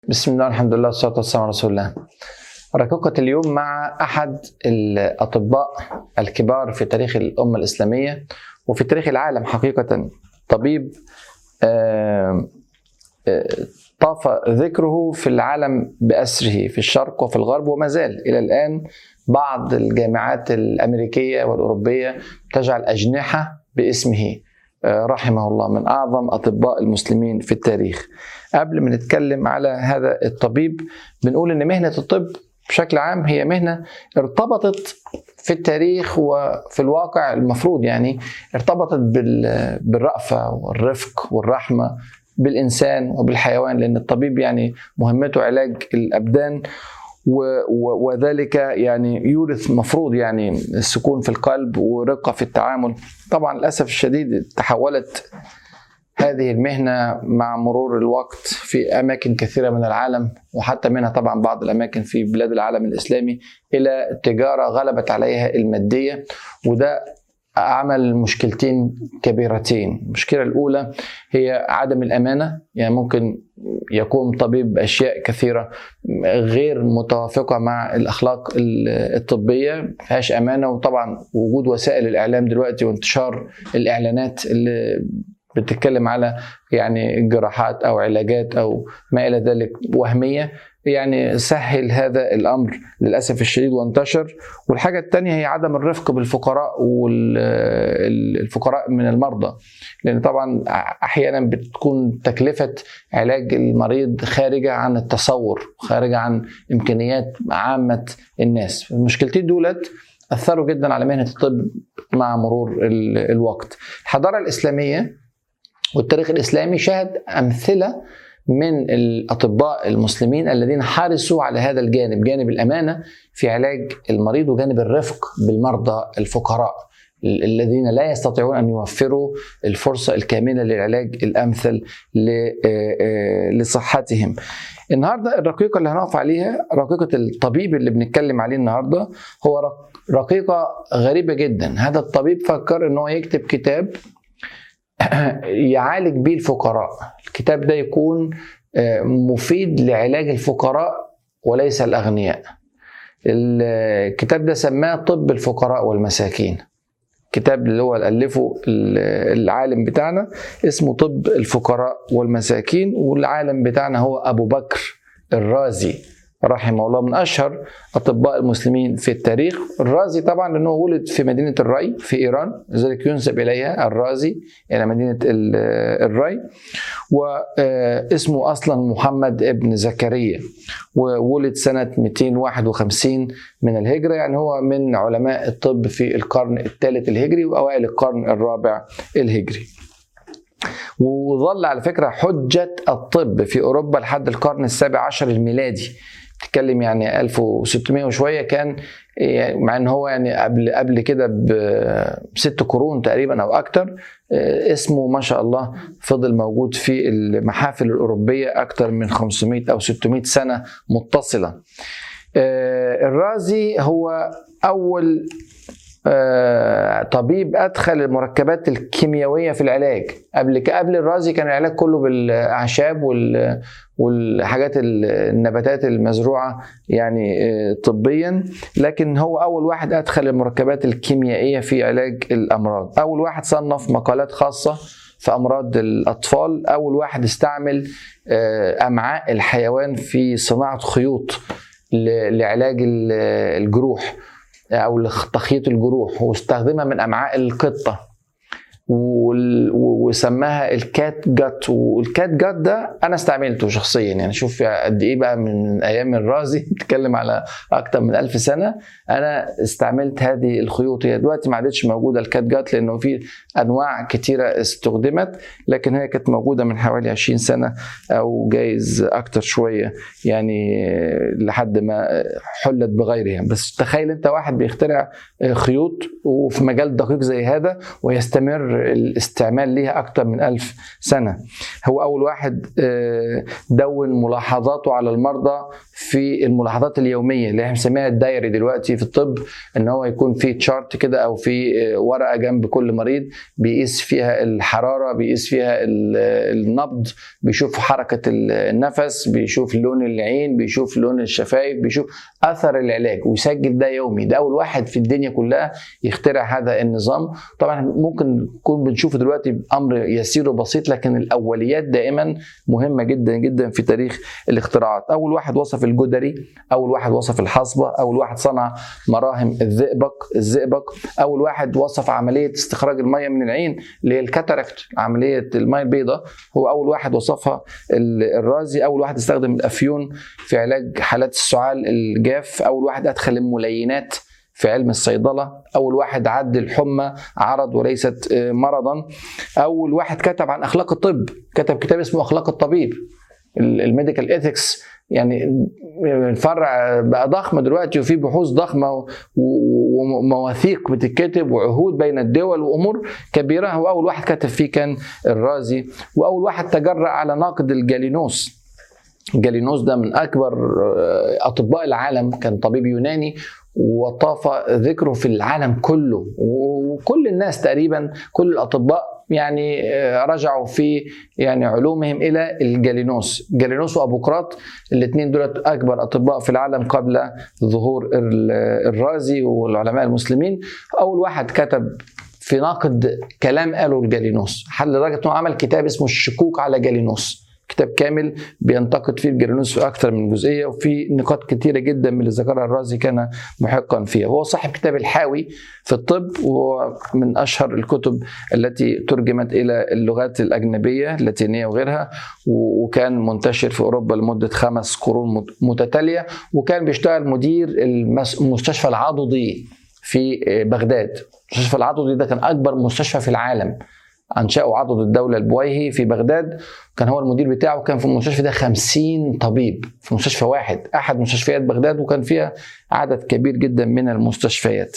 بسم الله الحمد لله والصلاة والسلام على رسول الله رقيقة اليوم مع أحد الأطباء الكبار في تاريخ الأمة الإسلامية وفي تاريخ العالم حقيقة طبيب آه، آه، طاف ذكره في العالم بأسره في الشرق وفي الغرب وما زال إلى الآن بعض الجامعات الأمريكية والأوروبية تجعل أجنحة باسمه آه، رحمه الله من أعظم أطباء المسلمين في التاريخ قبل ما نتكلم على هذا الطبيب بنقول ان مهنه الطب بشكل عام هي مهنه ارتبطت في التاريخ وفي الواقع المفروض يعني ارتبطت بال- بالرأفه والرفق والرحمه بالانسان وبالحيوان لان الطبيب يعني مهمته علاج الابدان و- و- وذلك يعني يورث مفروض يعني السكون في القلب ورقه في التعامل طبعا للاسف الشديد تحولت هذه المهنة مع مرور الوقت في أماكن كثيرة من العالم وحتى منها طبعا بعض الأماكن في بلاد العالم الإسلامي إلى التجارة غلبت عليها المادية وده عمل مشكلتين كبيرتين المشكلة الأولى هي عدم الأمانة يعني ممكن يقوم طبيب بأشياء كثيرة غير متوافقة مع الأخلاق الطبية فيهاش أمانة وطبعا وجود وسائل الإعلام دلوقتي وانتشار الإعلانات اللي بتتكلم على يعني جراحات او علاجات او ما الى ذلك وهميه يعني سهل هذا الامر للاسف الشديد وانتشر والحاجه الثانيه هي عدم الرفق بالفقراء والفقراء من المرضى لان طبعا احيانا بتكون تكلفه علاج المريض خارجه عن التصور خارجه عن امكانيات عامه الناس المشكلتين دولت اثروا جدا على مهنه الطب مع مرور ال- الوقت الحضاره الاسلاميه والتاريخ الاسلامي شهد امثله من الاطباء المسلمين الذين حرصوا على هذا الجانب جانب الامانه في علاج المريض وجانب الرفق بالمرضى الفقراء ال- الذين لا يستطيعون ان يوفروا الفرصه الكامله للعلاج الامثل ل- آه، آه، لصحتهم. النهارده الرقيقه اللي هنقف عليها رقيقه الطبيب اللي بنتكلم عليه النهارده هو رق- رقيقه غريبه جدا، هذا الطبيب فكر ان هو يكتب كتاب يعالج بيه الفقراء الكتاب ده يكون آه، مفيد لعلاج الفقراء وليس الأغنياء الكتاب ده سماه طب الفقراء والمساكين كتاب اللي هو ألفه العالم بتاعنا اسمه طب الفقراء والمساكين والعالم بتاعنا هو أبو بكر الرازي رحمه الله من اشهر اطباء المسلمين في التاريخ الرازي طبعا لانه ولد في مدينه الري في ايران لذلك ينسب اليها الرازي الى مدينه ال- الري واسمه اصلا محمد ابن زكريا وولد سنه 251 من الهجره يعني هو من علماء الطب في القرن الثالث الهجري واوائل القرن الرابع الهجري وظل على فكره حجه الطب في اوروبا لحد القرن السابع عشر الميلادي تتكلم يعني 1600 وشويه كان يعني مع ان هو يعني قبل قبل كده بست قرون تقريبا او اكتر اسمه ما شاء الله فضل موجود في المحافل الاوروبيه اكتر من 500 او 600 سنه متصله. الرازي هو اول آه، طبيب ادخل المركبات الكيميائيه في العلاج قبل قبل الرازي كان العلاج كله بالاعشاب وال والحاجات ال- النباتات المزروعه يعني آه، طبيا لكن هو اول واحد ادخل المركبات الكيميائيه في علاج الامراض اول واحد صنف مقالات خاصه في امراض الاطفال اول واحد استعمل آه، امعاء الحيوان في صناعه خيوط ل- لعلاج ال- الجروح او لتخييط الجروح واستخدمها من امعاء القطه وال- وسماها الكات جات والكات جات ده انا استعملته شخصيا يعني شوف قد ايه بقى من ايام الرازي بتتكلم على اكتر من ألف سنه انا استعملت هذه الخيوط هي دلوقتي ما عادتش موجوده الكات جات لانه في انواع كتيره استخدمت لكن هي كانت موجوده من حوالي 20 سنه او جايز اكتر شويه يعني لحد ما حلت بغيرها بس تخيل انت واحد بيخترع خيوط وفي مجال دقيق زي هذا ويستمر الاستعمال ليها أكثر من ألف سنة هو أول واحد آه، دون ملاحظاته على المرضى في الملاحظات اليوميه اللي احنا بنسميها الدايري دلوقتي في الطب ان هو يكون في تشارت كده او في ورقه جنب كل مريض بيقيس فيها الحراره بيقيس فيها النبض بيشوف حركه النفس بيشوف لون العين بيشوف لون الشفايف بيشوف اثر العلاج ويسجل ده يومي ده اول واحد في الدنيا كلها يخترع هذا النظام طبعا ممكن نكون بنشوفه دلوقتي امر يسير وبسيط لكن الاوليات دائما مهمه جدا جدا في تاريخ الاختراعات اول واحد وصف الجدري اول واحد وصف الحصبه اول واحد صنع مراهم الزئبق الزئبق اول واحد وصف عمليه استخراج الميه من العين اللي هي الكاتاراكت عمليه الميه البيضاء هو اول واحد وصفها الرازي اول واحد استخدم الافيون في علاج حالات السعال الجاف اول واحد ادخل الملينات في علم الصيدلة أول واحد عد الحمى عرض وليست مرضا أول واحد كتب عن أخلاق الطب كتب كتاب اسمه أخلاق الطبيب الميديكال ايثكس يعني الفرع بقى ضخم دلوقتي وفي بحوث ضخمه ومواثيق بتتكتب وعهود بين الدول وامور كبيره هو اول واحد كتب فيه كان الرازي واول واحد تجرأ على نقد الجالينوس جالينوس ده من اكبر اطباء العالم كان طبيب يوناني وطاف ذكره في العالم كله وكل الناس تقريبا كل الاطباء يعني رجعوا في يعني علومهم الى الجالينوس جالينوس وابوقراط الاثنين دول اكبر اطباء في العالم قبل ظهور الرازي والعلماء المسلمين اول واحد كتب في نقد كلام قاله الجالينوس لدرجه انه عمل كتاب اسمه الشكوك على جالينوس كتاب كامل بينتقد فيه الجرانوس في اكثر من جزئيه وفي نقاط كثيره جدا من اللي ذكرها الرازي كان محقا فيها وهو صاحب كتاب الحاوي في الطب وهو من اشهر الكتب التي ترجمت الى اللغات الاجنبيه اللاتينيه وغيرها وكان منتشر في اوروبا لمده خمس قرون متتاليه وكان بيشتغل مدير المستشفى العضدي في بغداد المستشفى العضدي ده كان اكبر مستشفى في العالم انشأوا عضد الدولة البويهي في بغداد كان هو المدير بتاعه كان في المستشفى ده 50 طبيب في مستشفى واحد أحد مستشفيات بغداد وكان فيها عدد كبير جدا من المستشفيات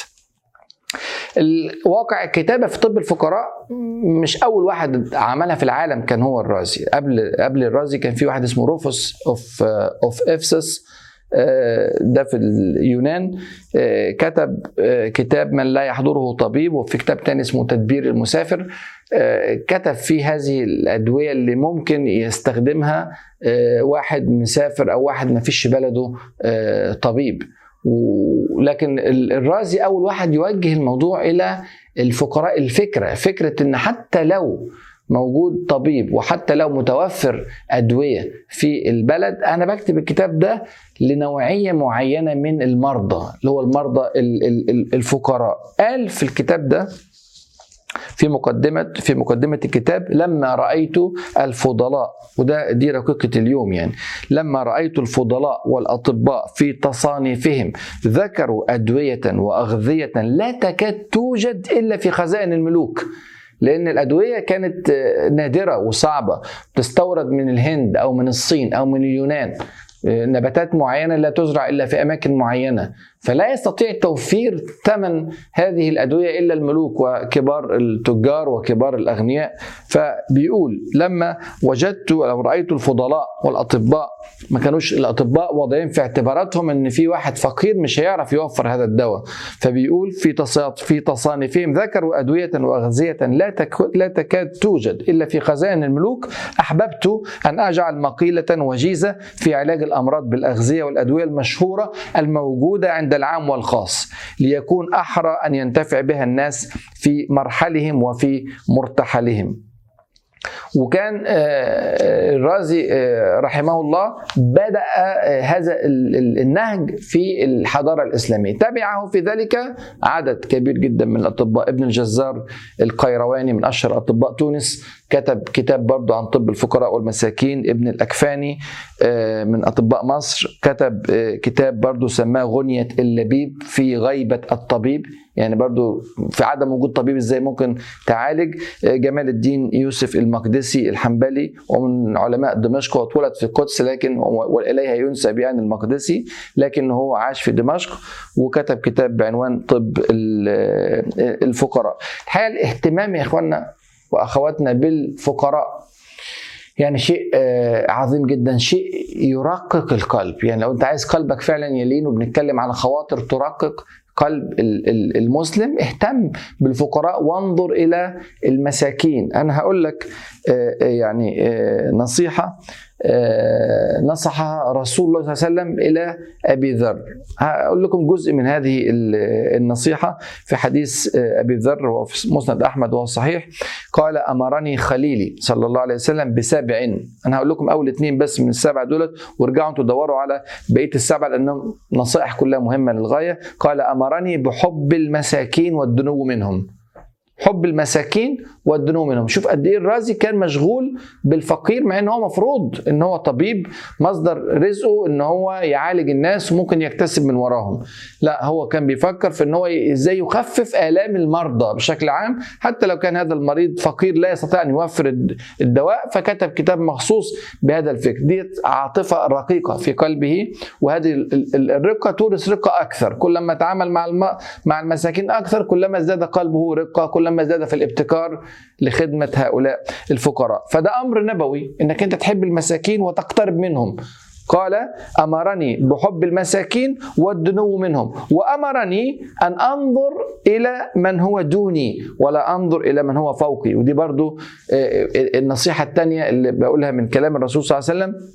الواقع الكتابة في طب الفقراء مش أول واحد عملها في العالم كان هو الرازي قبل قبل الرازي كان في واحد اسمه روفوس اوف اوف افسس ده في اليونان كتب كتاب من لا يحضره طبيب وفي كتاب تاني اسمه تدبير المسافر كتب فيه هذه الأدوية اللي ممكن يستخدمها واحد مسافر أو واحد ما فيش بلده طبيب لكن الرازي أول واحد يوجه الموضوع إلى الفقراء الفكرة فكرة إن حتى لو موجود طبيب وحتى لو متوفر ادويه في البلد انا بكتب الكتاب ده لنوعيه معينه من المرضى اللي هو المرضى الفقراء قال في الكتاب ده في مقدمة في مقدمة الكتاب لما رأيت الفضلاء وده دي رقيقة اليوم يعني لما رأيت الفضلاء والأطباء في تصانيفهم ذكروا أدوية وأغذية لا تكاد توجد إلا في خزائن الملوك لان الادويه كانت نادره وصعبه تستورد من الهند او من الصين او من اليونان نباتات معينه لا تزرع الا في اماكن معينه فلا يستطيع توفير ثمن هذه الادويه الا الملوك وكبار التجار وكبار الاغنياء فبيقول لما وجدت او رايت الفضلاء والاطباء ما كانوش الاطباء واضعين في اعتباراتهم ان في واحد فقير مش هيعرف يوفر هذا الدواء فبيقول في في تصانيفهم ذكروا ادويه واغذيه لا لا تكاد توجد الا في خزائن الملوك احببت ان اجعل مقيله وجيزه في علاج الامراض بالاغذيه والادويه المشهوره الموجوده عند العام والخاص ليكون احرى ان ينتفع بها الناس في مرحلهم وفي مرتحلهم وكان الرازي رحمه الله بدا هذا النهج في الحضاره الاسلاميه تبعه في ذلك عدد كبير جدا من الاطباء ابن الجزار القيرواني من اشهر اطباء تونس كتب كتاب برضه عن طب الفقراء والمساكين ابن الأكفاني من أطباء مصر كتب كتاب برضه سماه غنية اللبيب في غيبة الطبيب يعني برضو في عدم وجود طبيب ازاي ممكن تعالج جمال الدين يوسف المقدسي الحنبلي ومن علماء دمشق واتولد في القدس لكن واليها ينسب يعني المقدسي لكن هو عاش في دمشق وكتب كتاب بعنوان طب الفقراء الحقيقه الاهتمام يا اخواننا واخواتنا بالفقراء يعني شيء آه، عظيم جدا شيء يرقق القلب يعني لو انت عايز قلبك فعلا يلين وبنتكلم على خواطر ترقق قلب ال- ال- المسلم اهتم بالفقراء وانظر الى المساكين انا هقول لك آه، آه، يعني آه، نصيحه آه، نصحها رسول الله صلى الله عليه وسلم الى ابي ذر هقول لكم جزء من هذه ال- النصيحه في حديث آه، ابي ذر وهو في مسند احمد وهو صحيح قال امرني خليلي صلى الله عليه وسلم بسبع انا هقول لكم اول اثنين بس من السبع دولت وارجعوا انتوا تدوروا على بقيه السبعه لانهم نصائح كلها مهمه للغايه قال امرني بحب المساكين والدنو منهم حب المساكين والدنو منهم شوف قد ايه الرازي كان مشغول بالفقير مع ان هو مفروض ان هو طبيب مصدر رزقه ان هو يعالج الناس وممكن يكتسب من وراهم لا هو كان بيفكر في ان هو ازاي يخفف الام المرضى بشكل عام حتى لو كان هذا المريض فقير لا يستطيع ان يوفر الد- الدواء فكتب كتاب مخصوص بهذا الفكر دي عاطفه رقيقه في قلبه وهذه ال- ال- الرقه تورث رقه اكثر كلما تعامل مع الم... مع المساكين اكثر كلما ازداد قلبه رقه كلما ازداد في الابتكار لخدمه هؤلاء الفقراء فده امر نبوي انك انت تحب المساكين وتقترب منهم قال امرني بحب المساكين والدنو منهم وامرني ان انظر الى من هو دوني ولا انظر الى من هو فوقي ودي برضو آه، آه، النصيحه الثانيه اللي بقولها من كلام الرسول صلى الله عليه وسلم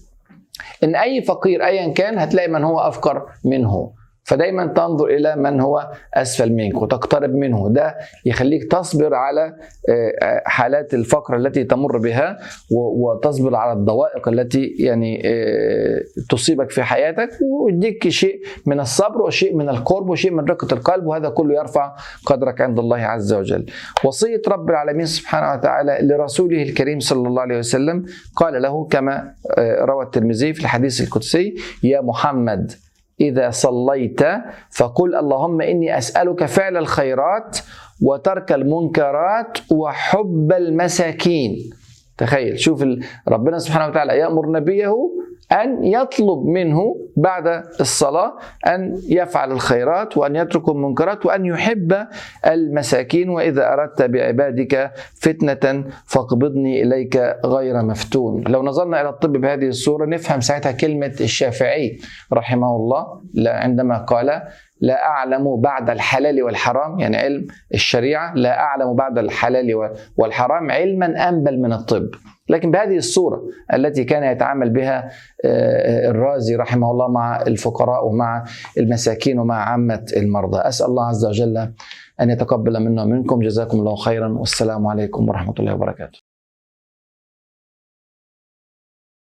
ان اي فقير ايا كان هتلاقي من هو افقر منه فدايما تنظر الى من هو اسفل منك وتقترب منه ده يخليك تصبر على آه، حالات الفقر التي تمر بها و- وتصبر على الضوائق التي يعني آه، تصيبك في حياتك ويديك شيء من الصبر وشيء من القرب وشيء من رقه القلب وهذا كله يرفع قدرك عند الله عز وجل. وصيه رب العالمين سبحانه وتعالى لرسوله الكريم صلى الله عليه وسلم قال له كما آه، روى الترمذي في الحديث القدسي يا محمد إذا صليت فقل اللهم إني أسألك فعل الخيرات وترك المنكرات وحب المساكين تخيل شوف ال- ربنا سبحانه وتعالى يأمر نبيه أن يطلب منه بعد الصلاة أن يفعل الخيرات وأن يترك المنكرات وأن يحب المساكين وإذا أردت بعبادك فتنة فاقبضني إليك غير مفتون لو نظرنا إلى الطب بهذه الصورة نفهم ساعتها كلمة الشافعي رحمه الله لا- عندما قال لا أعلم بعد الحلال والحرام يعني علم الشريعة لا أعلم بعد الحلال والحرام علما أنبل من الطب لكن بهذه الصورة التي كان يتعامل بها آه، الرازي رحمه الله مع الفقراء ومع المساكين ومع عامة المرضى أسأل الله عز وجل أن يتقبل منا ومنكم جزاكم الله خيرا والسلام عليكم ورحمة الله وبركاته